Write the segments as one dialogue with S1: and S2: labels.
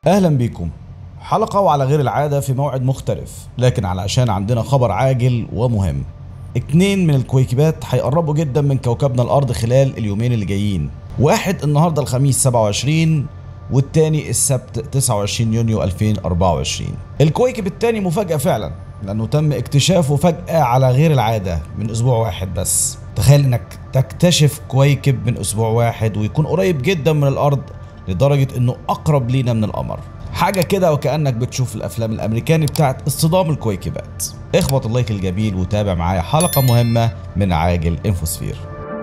S1: اهلا بيكم حلقة وعلى غير العادة في موعد مختلف لكن علشان عندنا خبر عاجل ومهم اتنين من الكويكبات هيقربوا جدا من كوكبنا الارض خلال اليومين اللي جايين واحد النهاردة الخميس 27 والتاني السبت 29 يونيو 2024 الكويكب التاني مفاجأة فعلا لانه تم اكتشافه فجأة على غير العادة من اسبوع واحد بس تخيل انك تكتشف كويكب من اسبوع واحد ويكون قريب جدا من الارض لدرجة انه اقرب لينا من القمر حاجة كده وكأنك بتشوف الافلام الامريكاني بتاعت اصطدام الكويكبات اخبط اللايك الجميل وتابع معايا حلقة مهمة من عاجل انفوسفير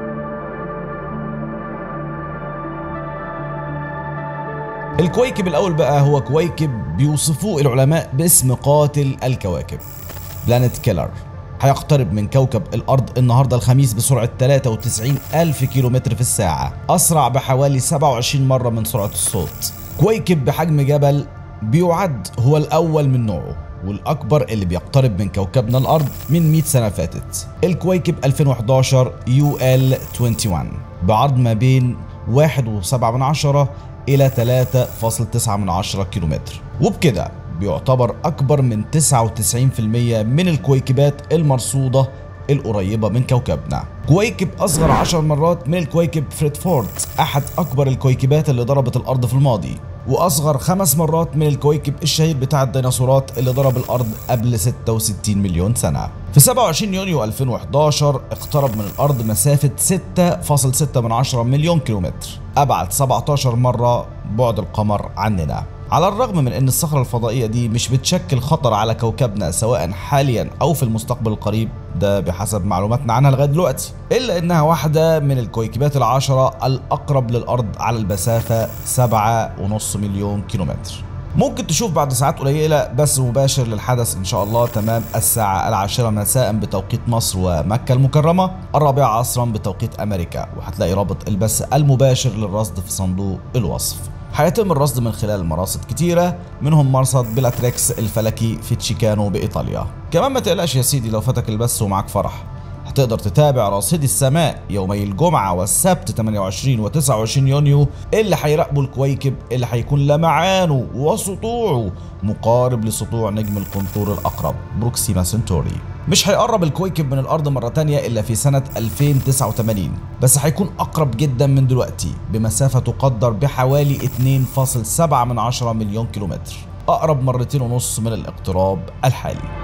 S1: الكويكب الاول بقى هو كويكب بيوصفوه العلماء باسم قاتل الكواكب بلانيت كيلر هيقترب من كوكب الأرض النهاردة الخميس بسرعة 93 ألف كيلومتر في الساعة أسرع بحوالي 27 مرة من سرعة الصوت كويكب بحجم جبل بيعد هو الأول من نوعه والأكبر اللي بيقترب من كوكبنا الأرض من 100 سنة فاتت الكويكب 2011 يو ال 21 بعرض ما بين 1.7 من عشرة إلى 3.9 من عشرة كيلومتر وبكده بيعتبر أكبر من 99% من الكويكبات المرصودة القريبة من كوكبنا كويكب أصغر 10 مرات من الكويكب فريدفورد أحد أكبر الكويكبات اللي ضربت الأرض في الماضي وأصغر خمس مرات من الكويكب الشهير بتاع الديناصورات اللي ضرب الأرض قبل 66 مليون سنة في 27 يونيو 2011 اقترب من الأرض مسافة 6.6 من عشرة مليون كيلومتر أبعد 17 مرة بعد القمر عننا على الرغم من ان الصخرة الفضائية دي مش بتشكل خطر على كوكبنا سواء حاليا او في المستقبل القريب ده بحسب معلوماتنا عنها لغاية دلوقتي الا انها واحدة من الكويكبات العشرة الاقرب للارض على المسافة 7.5 مليون كيلومتر ممكن تشوف بعد ساعات قليلة بث مباشر للحدث إن شاء الله تمام الساعة العاشرة مساء بتوقيت مصر ومكة المكرمة الرابعة عصرا بتوقيت أمريكا وهتلاقي رابط البث المباشر للرصد في صندوق الوصف هيتم الرصد من خلال مراصد كتيرة منهم مرصد بلاتريكس الفلكي في تشيكانو بإيطاليا كمان ما تقلقش يا سيدي لو فاتك البث ومعاك فرح هتقدر تتابع راصدي السماء يومي الجمعة والسبت 28 و 29 يونيو اللي هيراقبوا الكويكب اللي هيكون لمعانه وسطوعه مقارب لسطوع نجم القنطور الأقرب بروكسيما سنتوري مش هيقرب الكويكب من الأرض مرة تانية إلا في سنة 2089 بس هيكون أقرب جدا من دلوقتي بمسافة تقدر بحوالي 2.7 من عشرة مليون كيلومتر أقرب مرتين ونص من الاقتراب الحالي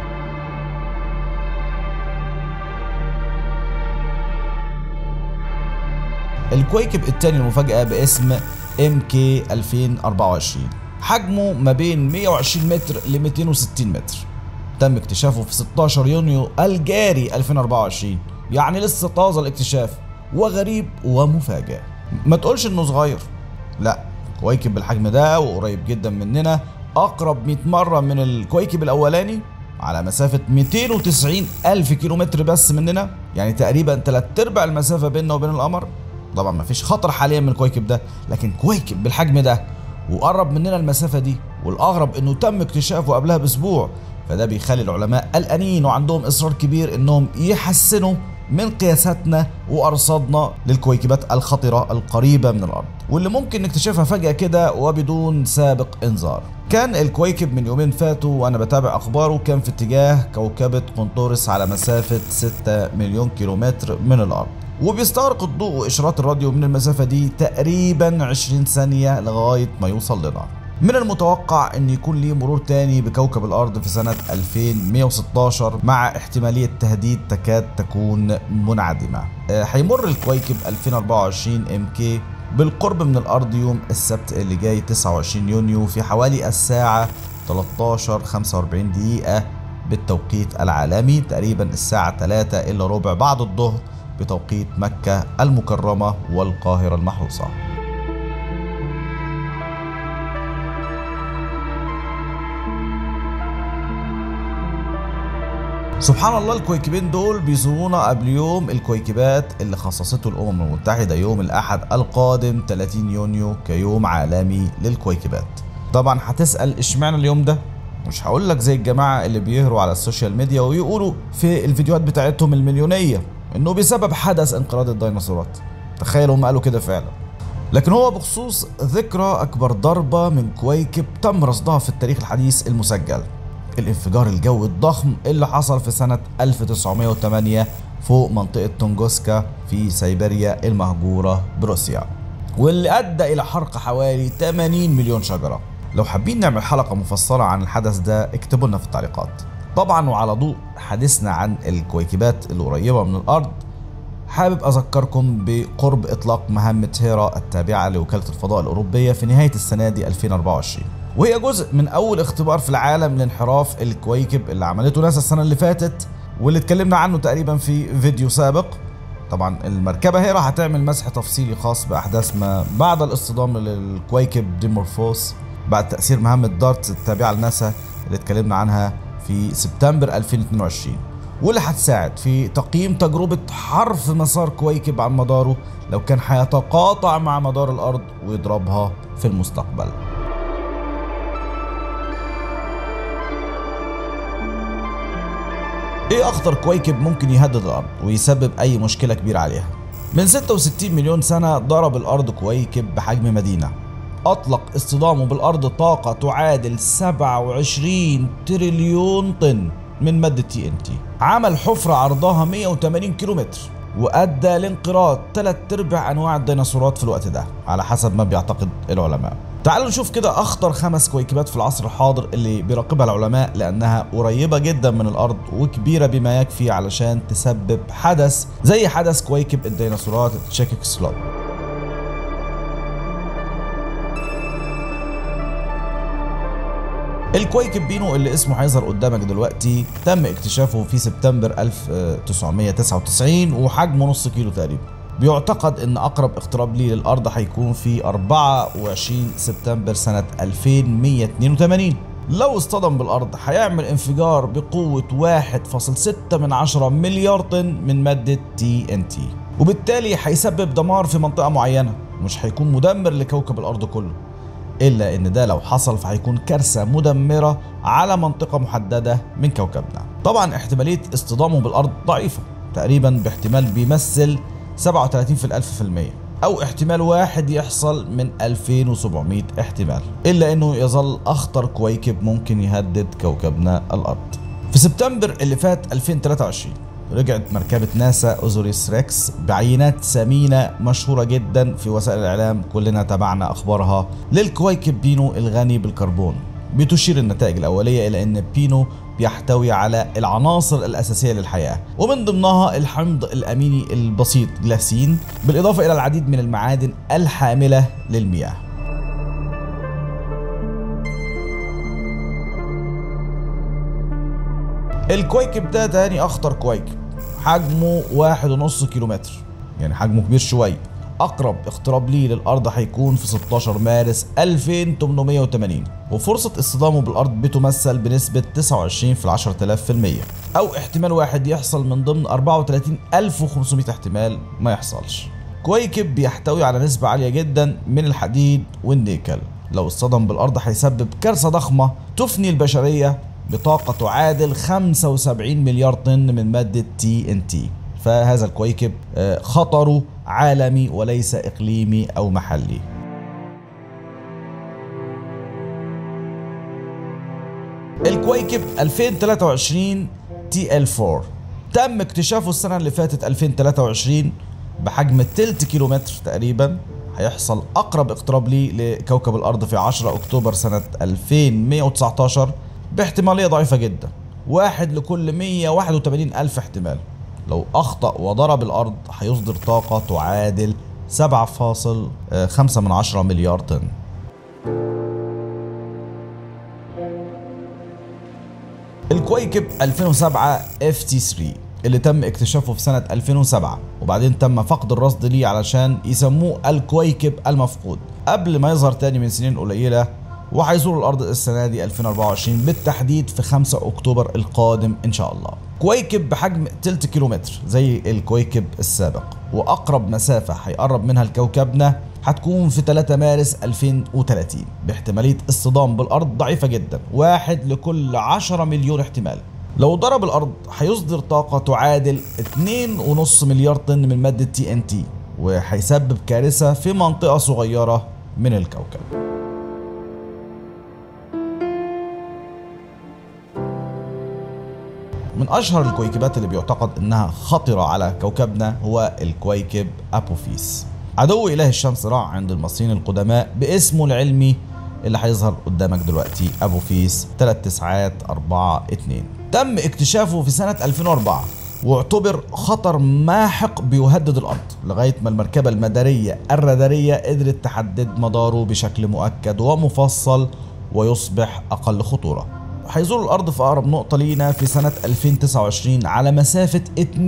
S1: الكويكب الثاني المفاجأة باسم ام كي 2024 حجمه ما بين 120 متر ل 260 متر تم اكتشافه في 16 يونيو الجاري 2024 يعني لسه طازه الاكتشاف وغريب ومفاجئ ما تقولش انه صغير لا كويكب بالحجم ده وقريب جدا مننا اقرب 100 مره من الكويكب الاولاني على مسافة 290 ألف كيلومتر بس مننا يعني تقريبا تلات أرباع المسافة بيننا وبين القمر طبعا ما فيش خطر حاليا من الكويكب ده لكن كويكب بالحجم ده وقرب مننا المسافة دي والأغرب إنه تم اكتشافه قبلها بأسبوع فده بيخلي العلماء قلقانين وعندهم إصرار كبير إنهم يحسنوا من قياساتنا وأرصادنا للكويكبات الخطرة القريبة من الأرض واللي ممكن نكتشفها فجأة كده وبدون سابق إنذار كان الكويكب من يومين فاتوا وأنا بتابع أخباره كان في اتجاه كوكبة قنطورس على مسافة 6 مليون كيلومتر من الأرض وبيستغرق الضوء وإشارات الراديو من المسافة دي تقريبا 20 ثانية لغاية ما يوصل لنا من المتوقع ان يكون ليه مرور تاني بكوكب الارض في سنة 2116 مع احتمالية تهديد تكاد تكون منعدمة هيمر الكويكب 2024 ام كي بالقرب من الارض يوم السبت اللي جاي 29 يونيو في حوالي الساعة 13 45 دقيقة بالتوقيت العالمي تقريبا الساعة 3 الا ربع بعد الظهر بتوقيت مكة المكرمة والقاهرة المحروسة سبحان الله الكويكبين دول بيزورونا قبل يوم الكويكبات اللي خصصته الأمم المتحدة يوم الأحد القادم 30 يونيو كيوم عالمي للكويكبات طبعا هتسأل اشمعنى اليوم ده مش هقول لك زي الجماعة اللي بيهروا على السوشيال ميديا ويقولوا في الفيديوهات بتاعتهم المليونية انه بسبب حدث انقراض الديناصورات تخيل هم قالوا كده فعلا لكن هو بخصوص ذكرى أكبر ضربة من كويكب تم رصدها في التاريخ الحديث المسجل الانفجار الجوي الضخم اللي حصل في سنة 1908 فوق منطقة تونجوسكا في سيبيريا المهجورة بروسيا واللي أدى إلى حرق حوالي 80 مليون شجرة لو حابين نعمل حلقة مفصلة عن الحدث ده اكتبوا لنا في التعليقات طبعا وعلى ضوء حديثنا عن الكويكبات القريبة من الأرض حابب أذكركم بقرب إطلاق مهمة هيرا التابعة لوكالة الفضاء الأوروبية في نهاية السنة دي 2024 وهي جزء من أول اختبار في العالم لانحراف الكويكب اللي عملته ناسا السنة اللي فاتت واللي اتكلمنا عنه تقريبا في فيديو سابق طبعا المركبة هيرا هتعمل مسح تفصيلي خاص بأحداث ما بعد الاصطدام للكويكب ديمورفوس بعد تأثير مهمة دارت التابعة لناسا اللي اتكلمنا عنها في سبتمبر 2022 واللي هتساعد في تقييم تجربة حرف مسار كويكب عن مداره لو كان هيتقاطع مع مدار الأرض ويضربها في المستقبل ايه اخطر كويكب ممكن يهدد الارض ويسبب اي مشكله كبيره عليها من 66 مليون سنه ضرب الارض كويكب بحجم مدينه اطلق اصطدامه بالارض طاقه تعادل 27 تريليون طن من ماده تي ان تي عمل حفره عرضها 180 كيلومتر وادى لانقراض ثلاث ارباع انواع الديناصورات في الوقت ده على حسب ما بيعتقد العلماء تعالوا نشوف كده اخطر خمس كويكبات في العصر الحاضر اللي بيراقبها العلماء لانها قريبه جدا من الارض وكبيره بما يكفي علشان تسبب حدث زي حدث كويكب الديناصورات تشيكيك سلوب الكويكب بينو اللي اسمه هيظهر قدامك دلوقتي تم اكتشافه في سبتمبر 1999 وحجمه نص كيلو تقريبا بيعتقد ان اقرب اقتراب ليه للارض هيكون في 24 سبتمبر سنة 2182 لو اصطدم بالارض هيعمل انفجار بقوة 1.6 من عشرة مليار طن من مادة تي ان تي وبالتالي هيسبب دمار في منطقة معينة مش هيكون مدمر لكوكب الارض كله الا ان ده لو حصل فهيكون كارثة مدمرة على منطقة محددة من كوكبنا طبعا احتمالية اصطدامه بالارض ضعيفة تقريبا باحتمال بيمثل 37 في الألف في المية أو احتمال واحد يحصل من 2700 احتمال إلا أنه يظل أخطر كويكب ممكن يهدد كوكبنا الأرض في سبتمبر اللي فات 2023 رجعت مركبة ناسا أوزوريس ريكس بعينات ثمينة مشهورة جدا في وسائل الإعلام كلنا تابعنا أخبارها للكويكب بينو الغني بالكربون بتشير النتائج الأولية إلى أن بينو بيحتوي على العناصر الأساسية للحياة ومن ضمنها الحمض الأميني البسيط جلاسين بالإضافة إلى العديد من المعادن الحاملة للمياه الكويكب ده تاني أخطر كويكب حجمه واحد ونص كيلومتر يعني حجمه كبير شوية أقرب اقتراب ليه للأرض هيكون في 16 مارس 2880 وفرصة اصطدامه بالأرض بتمثل بنسبة 29 في 10000 في المية أو احتمال واحد يحصل من ضمن 34500 احتمال ما يحصلش كويكب بيحتوي على نسبة عالية جدا من الحديد والنيكل لو اصطدم بالأرض هيسبب كارثة ضخمة تفني البشرية بطاقة تعادل 75 مليار طن من مادة تي ان تي فهذا الكويكب خطره عالمي وليس اقليمي او محلي الكويكب 2023 تي ال 4 تم اكتشافه السنة اللي فاتت 2023 بحجم تلت كيلومتر تقريبا هيحصل أقرب اقتراب ليه لكوكب الأرض في 10 أكتوبر سنة 2119 باحتمالية ضعيفة جدا واحد لكل 181 ألف احتمال لو أخطأ وضرب الأرض هيصدر طاقة تعادل 7.5 من عشرة مليار طن الكويكب 2007 اف تي 3 اللي تم اكتشافه في سنة 2007 وبعدين تم فقد الرصد ليه علشان يسموه الكويكب المفقود قبل ما يظهر تاني من سنين قليلة وهيزور الأرض السنة دي 2024 بالتحديد في 5 أكتوبر القادم إن شاء الله كويكب بحجم تلت كيلومتر زي الكويكب السابق وأقرب مسافة هيقرب منها لكوكبنا هتكون في 3 مارس 2030 باحتمالية اصطدام بالأرض ضعيفة جدا واحد لكل 10 مليون احتمال لو ضرب الأرض هيصدر طاقة تعادل 2.5 مليار طن من مادة تي ان تي وهيسبب كارثة في منطقة صغيرة من الكوكب من أشهر الكويكبات اللي بيعتقد إنها خطرة على كوكبنا هو الكويكب أبوفيس عدو إله الشمس راع عند المصريين القدماء باسمه العلمي اللي هيظهر قدامك دلوقتي أبوفيس 3 تسعات 4 2 تم اكتشافه في سنة 2004 واعتبر خطر ماحق بيهدد الارض لغايه ما المركبه المداريه الراداريه قدرت تحدد مداره بشكل مؤكد ومفصل ويصبح اقل خطوره هيزور الارض في اقرب نقطه لينا في سنه 2029 على مسافه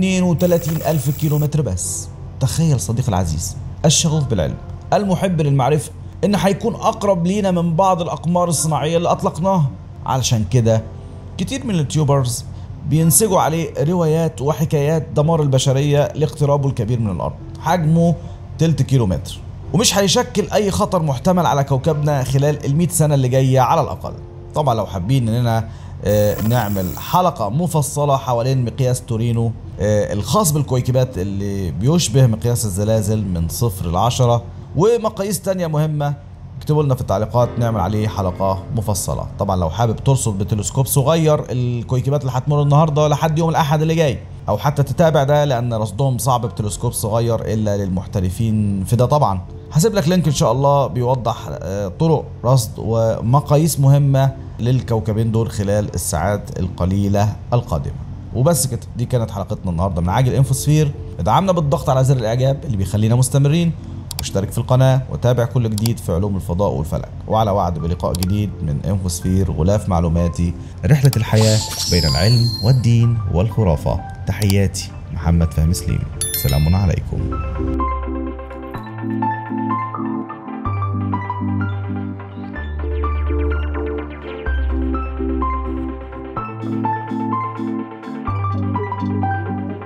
S1: 32 الف كيلومتر بس تخيل صديقي العزيز الشغوف بالعلم المحب للمعرفه ان هيكون اقرب لينا من بعض الاقمار الصناعيه اللي اطلقناها علشان كده كتير من اليوتيوبرز بينسجوا عليه روايات وحكايات دمار البشرية لاقترابه الكبير من الأرض حجمه تلت كيلو متر ومش هيشكل أي خطر محتمل على كوكبنا خلال المئة سنة اللي جاية على الأقل طبعا لو حابين إننا آه، نعمل حلقة مفصلة حوالين مقياس تورينو آه، الخاص بالكويكبات اللي بيشبه مقياس الزلازل من صفر لعشرة ومقاييس تانية مهمة اكتبوا لنا في التعليقات نعمل عليه حلقة مفصلة طبعا لو حابب ترصد بتلسكوب صغير الكويكبات اللي هتمر النهاردة لحد يوم الأحد اللي جاي أو حتى تتابع ده لأن رصدهم صعب بتلسكوب صغير إلا للمحترفين في ده طبعا هسيب لك لينك إن شاء الله بيوضح آه، طرق رصد ومقاييس مهمة للكوكبين دول خلال الساعات القليلة القادمة وبس كده دي كانت حلقتنا النهارده من عاجل انفوسفير ادعمنا بالضغط على زر الاعجاب اللي بيخلينا مستمرين واشترك في القناة وتابع كل جديد في علوم الفضاء والفلك وعلى وعد بلقاء جديد من انفوسفير غلاف معلوماتي رحلة الحياة بين العلم والدين والخرافة تحياتي محمد فهمي سليم سلام عليكم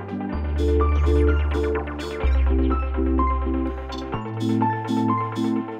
S1: thank you